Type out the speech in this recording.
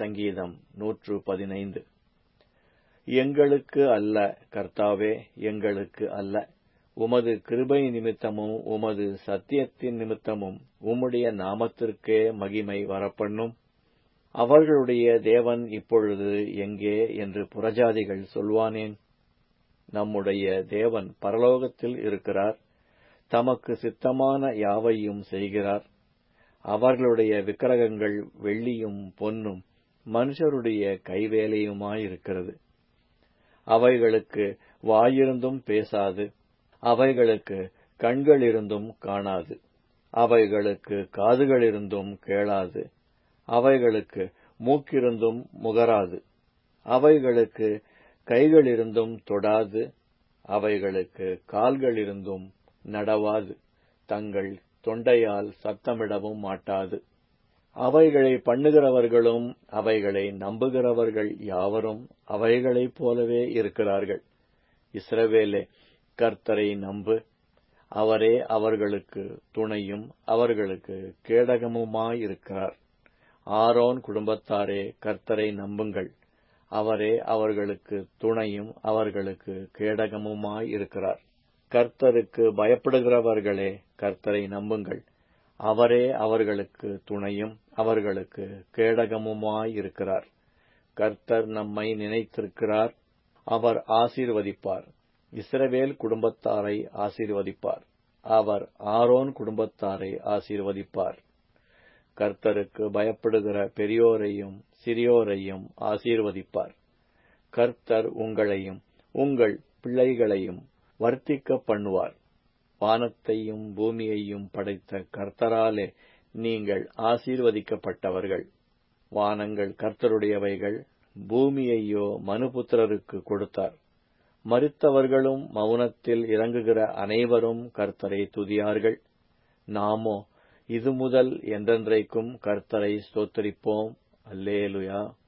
சங்கீதம் நூற்று பதினைந்து எங்களுக்கு அல்ல கர்த்தாவே எங்களுக்கு அல்ல உமது கிருபை நிமித்தமும் உமது சத்தியத்தின் நிமித்தமும் உம்முடைய நாமத்திற்கே மகிமை வரப்பண்ணும் அவர்களுடைய தேவன் இப்பொழுது எங்கே என்று புறஜாதிகள் சொல்வானேன் நம்முடைய தேவன் பரலோகத்தில் இருக்கிறார் தமக்கு சித்தமான யாவையும் செய்கிறார் அவர்களுடைய விக்கிரகங்கள் வெள்ளியும் பொன்னும் மனுஷருடைய கைவேலையுமாயிருக்கிறது அவைகளுக்கு வாயிருந்தும் பேசாது அவைகளுக்கு கண்களிருந்தும் காணாது அவைகளுக்கு காதுகளிருந்தும் கேளாது அவைகளுக்கு மூக்கிருந்தும் முகராது அவைகளுக்கு கைகளிருந்தும் தொடாது அவைகளுக்கு கால்களிருந்தும் நடவாது தங்கள் தொண்டையால் சத்தமிடவும் மாட்டாது அவைகளை பண்ணுகிறவர்களும் அவைகளை நம்புகிறவர்கள் யாவரும் அவைகளைப் போலவே இருக்கிறார்கள் இஸ்ரவேலே கர்த்தரை நம்பு அவரே அவர்களுக்கு துணையும் அவர்களுக்கு கேடகமுமாயிருக்கிறார் ஆரோன் குடும்பத்தாரே கர்த்தரை நம்புங்கள் அவரே அவர்களுக்கு துணையும் அவர்களுக்கு கேடகமுமாயிருக்கிறார் கர்த்தருக்கு பயப்படுகிறவர்களே கர்த்தரை நம்புங்கள் அவரே அவர்களுக்கு துணையும் அவர்களுக்கு கேடகமுமாயிருக்கிறார் கர்த்தர் நம்மை நினைத்திருக்கிறார் அவர் ஆசீர்வதிப்பார் இஸ்ரவேல் குடும்பத்தாரை ஆசீர்வதிப்பார் அவர் ஆரோன் குடும்பத்தாரை ஆசீர்வதிப்பார் கர்த்தருக்கு பயப்படுகிற பெரியோரையும் சிறியோரையும் ஆசீர்வதிப்பார் கர்த்தர் உங்களையும் உங்கள் பிள்ளைகளையும் வர்த்திக்க பண்ணுவார் வானத்தையும் பூமியையும் படைத்த கர்த்தராலே நீங்கள் ஆசீர்வதிக்கப்பட்டவர்கள் வானங்கள் கர்த்தருடையவைகள் பூமியையோ மனுபுத்திரருக்கு கொடுத்தார் மறித்தவர்களும் மௌனத்தில் இறங்குகிற அனைவரும் கர்த்தரை துதியார்கள் நாமோ இது முதல் என்றென்றைக்கும் கர்த்தரை ஸ்தோத்தரிப்போம் அல்லேலுயா